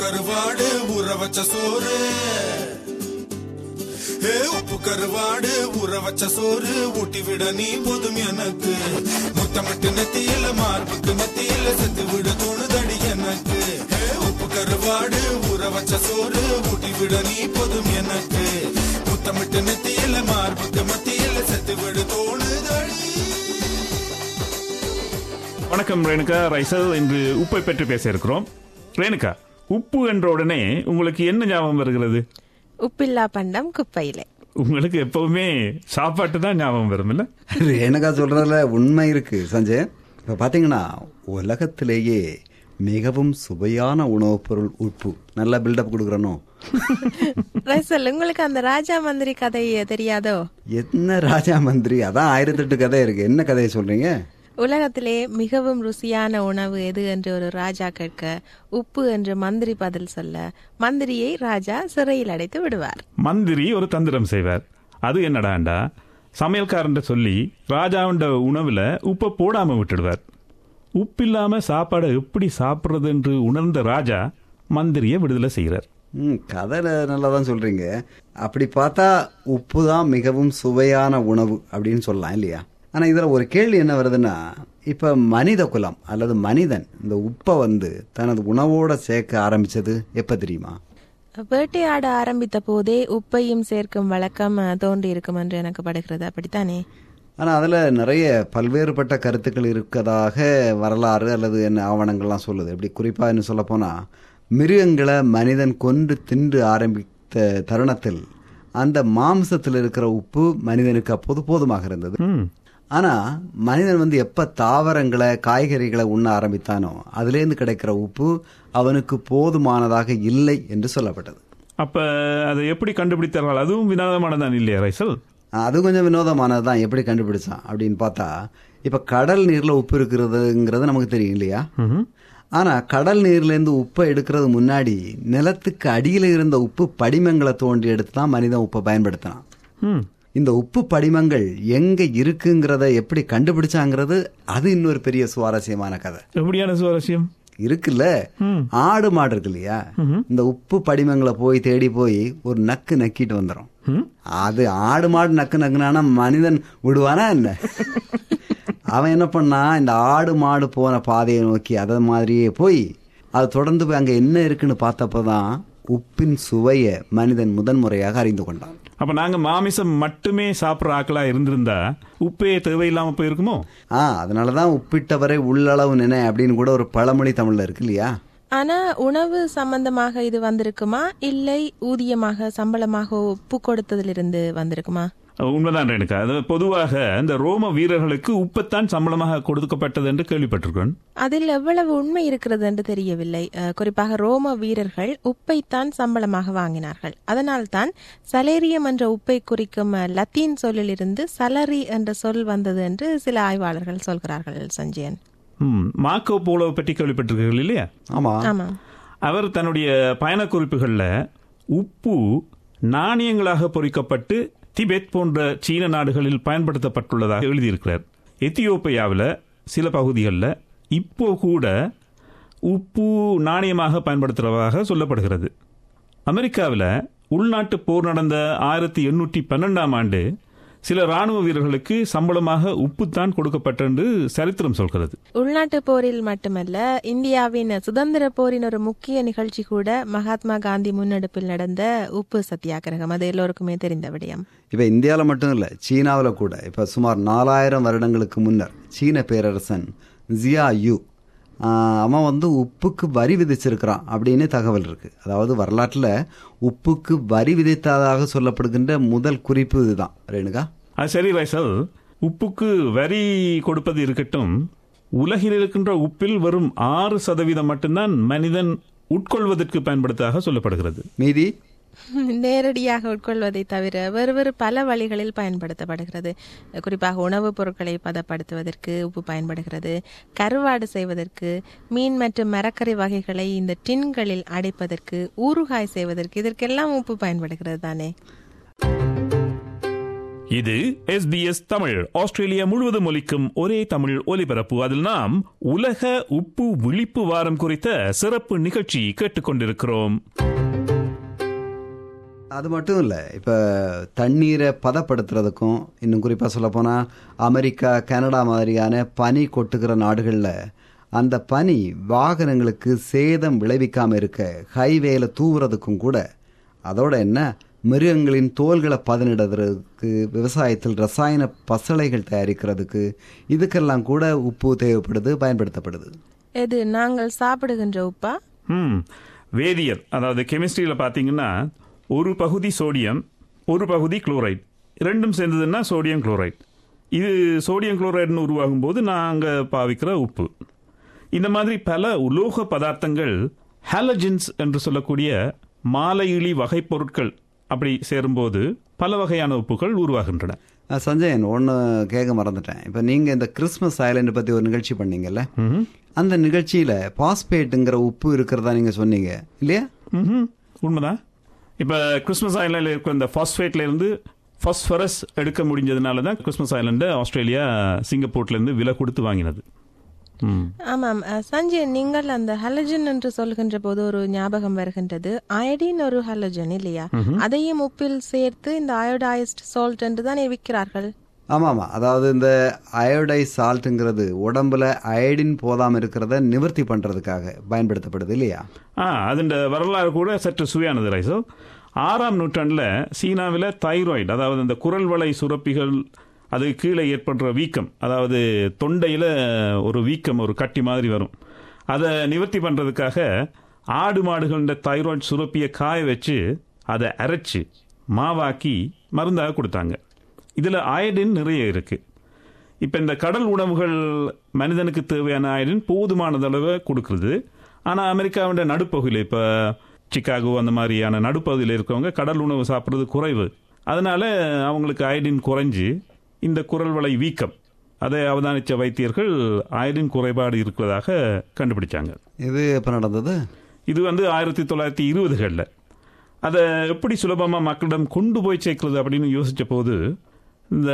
கருவாடு ஊற வச்ச சோறு ஏ உப்பு கருவாடு ஊற வச்ச சோறு ஊட்டி விட நீ போதும் எனக்கு முத்தமிட்டு நெத்தியில மார்புக்கு மத்தியில செத்து விட தோணுதடி எனக்கு ஏ உப்பு கருவாடு ஊற வச்ச சோறு ஊட்டி விட நீ போதும் எனக்கு முத்தமிட்டு நெத்தியில மார்புக்கு மத்தியில செத்து விட தோணுதடி வணக்கம் ரேணுகா ரைசல் இன்று உப்பை பற்றி பேச இருக்கிறோம் ரேணுகா உப்பு என்ற உடனே உங்களுக்கு என்ன ஞாபகம் வருகிறது உப்பில்லா பண்டம் குப்பையிலே உங்களுக்கு எப்பவுமே சாப்பாட்டு தான் ஞாபகம் வரும் இல்ல ரேணுகா சொல்றதுல உண்மை இருக்கு சஞ்சய் இப்ப பாத்தீங்கன்னா உலகத்திலேயே மிகவும் சுவையான உணவுப் பொருள் உப்பு நல்லா பில்டப் கொடுக்குறனோ ரைசல் உங்களுக்கு அந்த ராஜா மந்திரி கதை தெரியாதோ என்ன ராஜா மந்திரி அதான் ஆயிரத்தெட்டு கதை இருக்கு என்ன கதையை சொல்றீங்க உலகத்திலே மிகவும் ருசியான உணவு எது என்று ஒரு ராஜா கேட்க உப்பு என்று மந்திரி பதில் சொல்ல மந்திரியை ராஜா சிறையில் அடைத்து விடுவார் மந்திரி ஒரு தந்திரம் செய்வார் அது என்னடாண்டா சமையல்காரன் சொல்லி ராஜாவுண்ட உணவுல உப்பை போடாம விட்டுடுவார் உப்பில்லாம சாப்பாடை எப்படி சாப்பிடுறது என்று உணர்ந்த ராஜா மந்திரியை விடுதலை செய்கிறார் ம் கதை நல்லா தான் சொல்றீங்க அப்படி பார்த்தா உப்பு தான் மிகவும் சுவையான உணவு அப்படின்னு சொல்லலாம் இல்லையா ஆனா இதுல ஒரு கேள்வி என்ன வருதுன்னா இப்ப மனித குலம் அல்லது மனிதன் இந்த உப்பை வந்து தனது உணவோட சேர்க்க ஆரம்பிச்சது எப்ப தெரியுமா வேட்டையாட ஆரம்பித்த போதே உப்பையும் சேர்க்கும் வழக்கம் தோன்றி இருக்கும் என்று எனக்கு படுகிறது அப்படித்தானே ஆனா அதுல நிறைய பல்வேறுபட்ட கருத்துக்கள் இருக்கதாக வரலாறு அல்லது என்ன ஆவணங்கள்லாம் சொல்லுது இப்படி குறிப்பா என்ன சொல்ல போனா மிருகங்களை மனிதன் கொன்று தின்று ஆரம்பித்த தருணத்தில் அந்த மாംസத்தில் இருக்கிற உப்பு மனிதனுக்கு அப்போது போதுமாக இருந்தது ம் ஆனா மனிதன் வந்து எப்ப தாவரங்களை காய்கறிகளை உண்ண ஆரம்பித்தானோ அதுலேருந்து கிடைக்கிற உப்பு அவனுக்கு போதுமானதாக இல்லை என்று சொல்லப்பட்டது அப்ப அதை எப்படி கண்டுபிடித்தார்கள் அதுவும் வினோதமானதான் இல்லையா ரைசல் அது கொஞ்சம் வினோதமானது தான் எப்படி கண்டுபிடிச்சான் அப்படின்னு பார்த்தா இப்ப கடல் நீர்ல உப்பு இருக்கிறதுங்கிறது நமக்கு தெரியும் இல்லையா ம்ஹும். ஆனா கடல் நீர்ல இருந்து உப்பை எடுக்கிறது முன்னாடி நிலத்துக்கு அடியில இருந்த உப்பு படிமங்களை தோண்டி எடுத்து தான் மனிதன் உப்பை பயன்படுத்தினான் ம் இந்த உப்பு படிமங்கள் எங்க இருக்குங்கிறத எப்படி கண்டுபிடிச்சாங்கிறது அது இன்னொரு பெரிய சுவாரஸ்யமான கதை எப்படியான சுவாரஸ்யம் இருக்குல்ல ஆடு மாடு இருக்கு இல்லையா இந்த உப்பு படிமங்களை போய் தேடி போய் ஒரு நக்கு நக்கிட்டு வந்துடும் ம் அது ஆடு மாடு நக்கு நக்குனானா மனிதன் விடுவானா என்ன அவன் என்ன பண்ணா இந்த ஆடு மாடு போன பாதையை நோக்கி அதை மாதிரியே போய் அது தொடர்ந்து போய் அங்க என்ன இருக்குன்னு பார்த்தப்பதான் உப்பின் சுவையை மனிதன் முதன்முறையாக அறிந்து கொண்டான் அப்ப நாங்க மாமிசம் மட்டுமே சாப்பிடுற ஆக்களா இருந்திருந்தா உப்பே தேவையில்லாம போயிருக்குமோ ஆ அதனாலதான் உப்பிட்டவரை உள்ளளவு நினை அப்படின்னு கூட ஒரு பழமொழி தமிழ்ல இருக்கு இல்லையா ஆனா உணவு சம்பந்தமாக இது வந்திருக்குமா இல்லை ஊதியமாக சம்பளமாக உப்பு கொடுத்ததிலிருந்து வந்திருக்குமா உண்மைதான் ரேணுகா அது பொதுவாக இந்த ரோம வீரர்களுக்கு உப்பைத்தான் சம்பளமாக கொடுக்கப்பட்டது என்று கேள்விப்பட்டிருக்கேன் அதில் எவ்வளவு உண்மை இருக்கிறது என்று தெரியவில்லை அஹ், குறிப்பாக ரோம வீரர்கள் உப்பைத்தான் சம்பளமாக வாங்கினார்கள் அதனால்தான் சலேரியம் என்ற உப்பை குறிக்கும் அஹ், லத்தீன் சொல்லிலிருந்து சலரி என்ற சொல் வந்தது என்று சில ஆய்வாளர்கள் சொல்கிறார்கள் சஞ்சயன் ம், மார்க்கோ போலோவை பற்றி கேள்விப்பட்டிருக்கீர்கள் இல்லையா ஆமா ஆமா அவர் தன்னுடைய பயண குறிப்புகளில் உப்பு நாணயங்களாக பொறிக்கப்பட்டு திபெத் போன்ற சீன நாடுகளில் பயன்படுத்தப்பட்டுள்ளதாக எழுதியிருக்கிறார் எத்தியோப்பியாவில் சில பகுதிகளில் இப்போ கூட உப்பு நாணயமாக பயன்படுத்துகிறதாக சொல்லப்படுகிறது அமெரிக்காவில் உள்நாட்டு போர் நடந்த ஆயிரத்தி எண்ணூற்றி பன்னெண்டாம் ஆண்டு சில ராணுவ வீரர்களுக்கு சம்பளமாக உப்புத்தான் கொடுக்கப்பட்டென்று சரித்திரம் சொல்கிறது உள்நாட்டு போரில் மட்டுமல்ல இந்தியாவின் சுதந்திர போரின் ஒரு முக்கிய நிகழ்ச்சி கூட மகாத்மா காந்தி முன்னெடுப்பில் நடந்த உப்பு சத்தியாகிரகம் அது எல்லோருக்குமே தெரிந்த விடயம் இப்ப இந்தியாவில் மட்டும் இல்ல சீனாவில் கூட இப்ப சுமார் நாலாயிரம் வருடங்களுக்கு முன்னர் சீன பேரரசன் ஜியா யூ ஆஹ், அவன் வந்து உப்புக்கு வரி விதிச்சிருக்கிறான் அப்படின்னு தகவல் இருக்கு அதாவது வரலாற்றுல உப்புக்கு வரி விதித்ததாக சொல்லப்படுகின்ற முதல் குறிப்பு இதுதான் ரேணுகா அது சரி ரைசல் உப்புக்கு வரி கொடுப்பது இருக்கட்டும் உலகில் இருக்கின்ற உப்பில் வெறும் ஆறு சதவீதம் மட்டும்தான் மனிதன் உட்கொள்வதற்கு பயன்படுத்ததாக சொல்லப்படுகிறது மீதி நேரடியாக உட்கொள்வதை தவிர வேறு வேறு பல வழிகளில் பயன்படுத்தப்படுகிறது குறிப்பாக உணவுப் பொருட்களை பதப்படுத்துவதற்கு உப்பு பயன்படுகிறது கருவாடு செய்வதற்கு மீன் மற்றும் மரக்கறி வகைகளை இந்த டின்களில் அடைப்பதற்கு ஊறுகாய் செய்வதற்கு இதற்கெல்லாம் உப்பு பயன்படுகிறது தானே இது எஸ்பிஎஸ் தமிழ் ஆஸ்திரேலியா முழுவதும் ஒலிக்கும் ஒரே தமிழ் ஒலிபரப்பு அதில் நாம் உலக உப்பு விழிப்பு வாரம் குறித்த சிறப்பு நிகழ்ச்சி கேட்டுக்கொண்டிருக்கிறோம் அது மட்டும் இல்லை இப்போ தண்ணீரை பதப்படுத்துறதுக்கும் இன்னும் குறிப்பாக சொல்லப்போனால் அமெரிக்கா கனடா மாதிரியான பனி கொட்டுகிற நாடுகளில் அந்த பனி வாகனங்களுக்கு சேதம் விளைவிக்காமல் இருக்க ஹைவேல தூவுறதுக்கும் கூட அதோட என்ன மிருகங்களின் தோல்களை பதனிடுறதுக்கு விவசாயத்தில் ரசாயன பசளைகள் தயாரிக்கிறதுக்கு இதுக்கெல்லாம் கூட உப்பு தேவைப்படுது பயன்படுத்தப்படுது எது நாங்கள் சாப்பிடுகின்ற உப்பா ம் வேதியியல் அதாவது கெமிஸ்ட்ரியில் பார்த்தீங்கன்னா ஒரு பகுதி சோடியம் ஒரு பகுதி குளோரைட் ரெண்டும் சேர்ந்ததுன்னா சோடியம் குளோரைட் இது சோடியம் குளோரைடுன்னு உருவாகும் போது நாங்கள் பாவிக்கிற உப்பு இந்த மாதிரி பல உலோக பதார்த்தங்கள் ஹாலஜின்ஸ் என்று சொல்லக்கூடிய மாலை இழி வகைப் பொருட்கள் அப்படி சேரும்போது பல வகையான உப்புகள் உருவாகின்றன அஹ் சஞ்சயன் ஒன்று கேட்க மறந்துட்டேன் இப்போ நீங்கள் இந்த கிறிஸ்மஸ் ஐலண்ட் பற்றி ஒரு நிகழ்ச்சி பண்ணீங்கல்ல ம்ஹும். அந்த நிகழ்ச்சியில் பாஸ்பேட்டுங்கிற உப்பு இருக்கிறதா நீங்கள் சொன்னீங்க இல்லையா ம்ஹும். உண்மைதான் இப்போ கிறிஸ்மஸ் ஐலாண்டில் இருக்கிற இந்த ஃபாஸ்பேட்ல இருந்து ஃபாஸ்பரஸ் எடுக்க முடிஞ்சதுனால தான் கிறிஸ்மஸ் ஐலாண்டை ஆஸ்திரேலியா சிங்கப்பூர்ல இருந்து விலை கொடுத்து வாங்கினது ம். ஆமாம் அஹ், சஞ்சய் நீங்கள் அந்த ஹலஜன் என்று சொல்கின்ற போது ஒரு ஞாபகம் வருகின்றது அயடின் ஒரு ஹலஜன் இல்லையா அதையும் உப்பில் சேர்த்து இந்த அயோடைஸ்ட் சால்ட் என்று தான் விற்கிறார்கள் ஆமாம் ஆமாம் அதாவது இந்த அயோடைஸ் சால்ட்டுங்கிறது உடம்புல அயடின் போதாமல் இருக்கிறத நிவர்த்தி பண்ணுறதுக்காக பயன்படுத்தப்படுது இல்லையா ஆ அதுண்ட வரலாறு கூட சற்று சுவையானது ரைசோ ஆறாம் நூற்றாண்டில் சீனாவில் தைராய்டு அதாவது இந்த குரல் வளை சுரப்பிகள் அது கீழே ஏற்படுற வீக்கம் அதாவது தொண்டையில் ஒரு வீக்கம் ஒரு கட்டி மாதிரி வரும் அதை நிவர்த்தி பண்ணுறதுக்காக ஆடு மாடுகளோட தைராய்டு சுரப்பியை காய வச்சு அதை அரைச்சு மாவாக்கி மருந்தாக கொடுத்தாங்க இதில் அயடின் நிறைய இருக்குது இப்போ இந்த கடல் உணவுகள் மனிதனுக்கு தேவையான அயடின் போதுமான அளவு கொடுக்குறது ஆனால் அமெரிக்காவோட நடுப்பகுதியில் இப்போ சிக்காகோ அந்த மாதிரியான நடுப்பகுதியில் இருக்கவங்க கடல் உணவு சாப்பிட்றது குறைவு அதனால அவங்களுக்கு அயடின் குறைஞ்சு இந்த குரல் வளை வீக்கம் அதை அவதானித்த வைத்தியர்கள் அயடின் குறைபாடு இருக்கிறதாக கண்டுபிடிச்சாங்க இது எப்போ நடந்தது இது வந்து ஆயிரத்தி தொள்ளாயிரத்தி இருபதுகளில் அதை எப்படி சுலபமாக மக்களிடம் கொண்டு போய் சேர்க்கிறது அப்படின்னு யோசித்த போது இந்த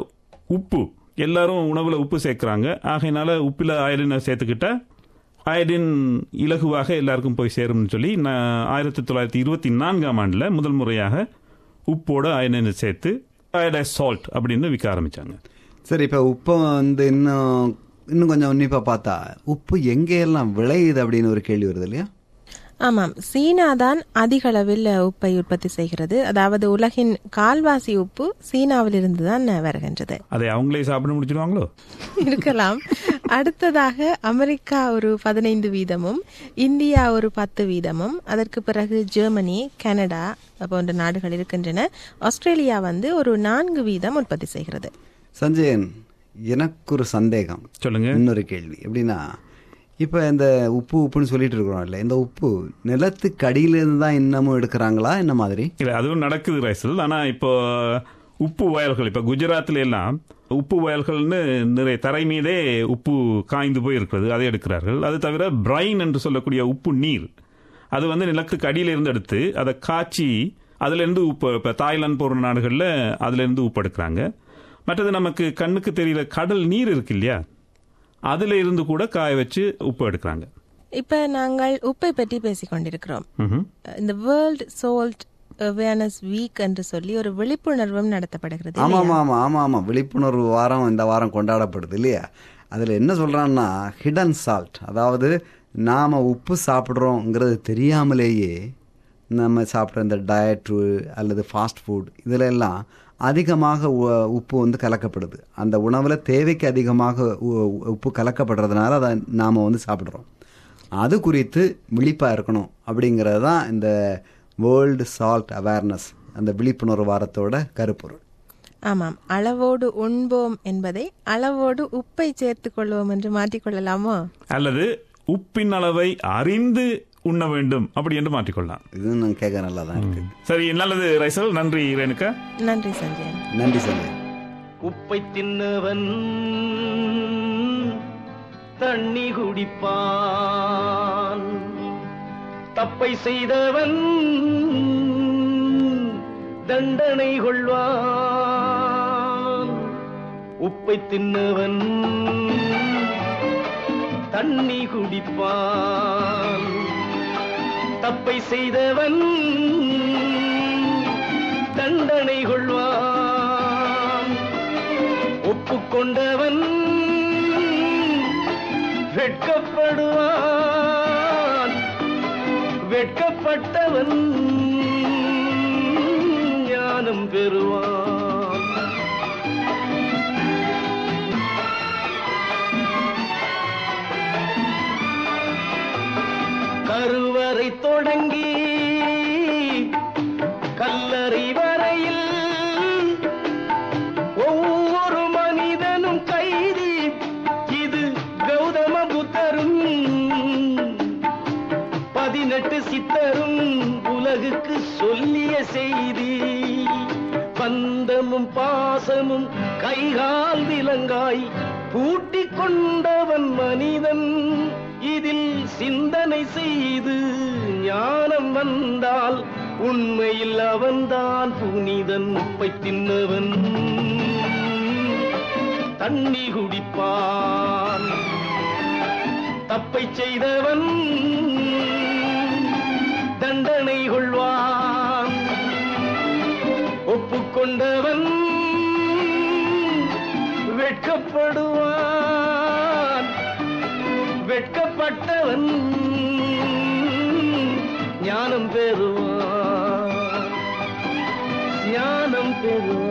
உப்பு எல்லாரும் உணவில் உப்பு சேர்க்குறாங்க ஆகையினால உப்பில் அயடினை சேர்த்துக்கிட்டா அயடின் இலகுவாக எல்லாருக்கும் போய் சேரும்னு சொல்லி நான் ஆயிரத்தி தொள்ளாயிரத்தி இருபத்தி நான்காம் ஆண்டில் முதல் முறையாக உப்போட அயடினை சேர்த்து அயடைஸ் சால்ட் அப்படின்னு விற்க ஆரம்பித்தாங்க சரி இப்போ உப்பை வந்து இன்னும் இன்னும் கொஞ்சம் உன்னிப்பாக பார்த்தா உப்பு எங்கெல்லாம் விளையுது அப்படின்னு ஒரு கேள்வி வருது இல்லையா ஆமாம் சீனா தான் அதிக அளவில் உப்பை உற்பத்தி செய்கிறது அதாவது உலகின் கால்வாசி உப்பு சீனாவிலிருந்து தான் வருகின்றது அதை அவங்களே சாப்பிட முடிச்சிடுவாங்களோ இருக்கலாம் அடுத்ததாக அமெரிக்கா ஒரு பதினைந்து வீதமும் இந்தியா ஒரு பத்து வீதமும் அதற்கு பிறகு ஜெர்மனி கனடா போன்ற நாடுகள் இருக்கின்றன ஆஸ்திரேலியா வந்து ஒரு நான்கு வீதம் உற்பத்தி செய்கிறது சஞ்சயன் எனக்கு ஒரு சந்தேகம் சொல்லுங்க இன்னொரு கேள்வி எப்படின்னா இப்போ இந்த உப்பு உப்புன்னு சொல்லிட்டு இருக்கிறோம் இல்லை இந்த உப்பு நிலத்துக்கு அடியிலேருந்து தான் இன்னமும் எடுக்கிறாங்களா என்ன மாதிரி இல்லை அதுவும் நடக்குது ரைசல் ஆனால் இப்போ உப்பு வயல்கள் இப்போ குஜராத்ல எல்லாம் உப்பு வயல்கள்னு நிறைய தரை மீதே உப்பு காய்ந்து போய் இருக்கிறது அதை எடுக்கிறார்கள் அது தவிர பிரைன் என்று சொல்லக்கூடிய உப்பு நீர் அது வந்து நிலத்துக்கு அடியில இருந்து எடுத்து அதை காய்ச்சி அதுலேருந்து உப்பு இப்போ தாய்லாந்து போகிற நாடுகளில் அதுலேருந்து உப்பு எடுக்கிறாங்க மற்றது நமக்கு கண்ணுக்கு தெரியல கடல் நீர் இருக்கு இல்லையா அதுல இருந்து கூட காய வச்சு உப்பு எடுக்கிறாங்க இப்ப நாங்கள் உப்பை பற்றி பேசிக் கொண்டிருக்கிறோம் ம்ஹும். இந்த வேர்ல்ட் சோல்ட் அவேர்னஸ் வீக் என்று சொல்லி ஒரு விழிப்புணர்வும் நடத்தப்படுகிறது ஆமாம் ஆமாம் ஆமாம் ஆமாம் ஆமாம் விழிப்புணர்வு வாரம் இந்த வாரம் கொண்டாடப்படுது இல்லையா அதில் என்ன சொல்கிறான்னா ஹிடன் சால்ட் அதாவது நாம் உப்பு சாப்பிட்றோங்கிறது தெரியாமலேயே நம்ம சாப்பிட்ற இந்த டயட்டு அல்லது ஃபாஸ்ட் ஃபுட் இதில் எல்லாம் அதிகமாக உ- உப்பு வந்து கலக்கப்படுது அந்த உணவில் தேவைக்கு அதிகமாக உ- உப்பு கலக்கப்படுறதுனால அதை நாம் வந்து சாப்பிட்றோம் அது குறித்து விழிப்பாக இருக்கணும் அப்படிங்கிறது தான் இந்த வேர்ல்டு சால்ட் அவேர்னஸ் அந்த விழிப்புணர்வு வாரத்தோட கருப்பொருள் ஆமாம் அளவோடு உண்போம் என்பதை அளவோடு உப்பை சேர்த்துக் கொள்வோம் என்று மாற்றிக்கொள்ளலாமோ அல்லது உப்பின் அளவை அறிந்து உண்ண வேண்டும் அப்படி என்று மாற்றிக்கொள்ளலாம் இது நான் கேட்க நல்லா தான் இருக்கு சரி நல்லது ரைசல் நன்றி ரேணுகா நன்றி சஞ்சயன் நன்றி சஞ்சய் உப்பை தின்னவன் தண்ணி குடிப்பான் தப்பை செய்தவன் தண்டனை கொள்வான் உப்பை தின்னவன் தண்ணி குடிப்பான் தப்பை செய்தவன் தண்டனை கொள்வான் ஒப்புக்கொண்டவன் வெட்கப்படுவான் வெட்கப்பட்டவன் ஞானம் பெறுவான் கருவறை தொடங்கி கல்லறை வரையில் ஒவ்வொரு மனிதனும் கைதி இது கௌதம புத்தரும் பதினெட்டு சித்தரும் உலகுக்கு சொல்லிய செய்தி பந்தமும் பாசமும் கைகால் விலங்காய் பூட்டிக் கொண்டவன் மனிதன் இதில் சிந்தனை செய்து ஞானம் வந்தால் உண்மையில் அவன்தான் புனிதன் உப்பை தின்னவன் தண்ணி குடிப்பான் தப்பை செய்தவன் தண்டனை கொள்வான் ஒப்புக்கொண்டவன் வெட்கப்படுவான் வெட்கப்பட்டவன் ஞானம் பெறுவான் ஞானம் பெறுவான்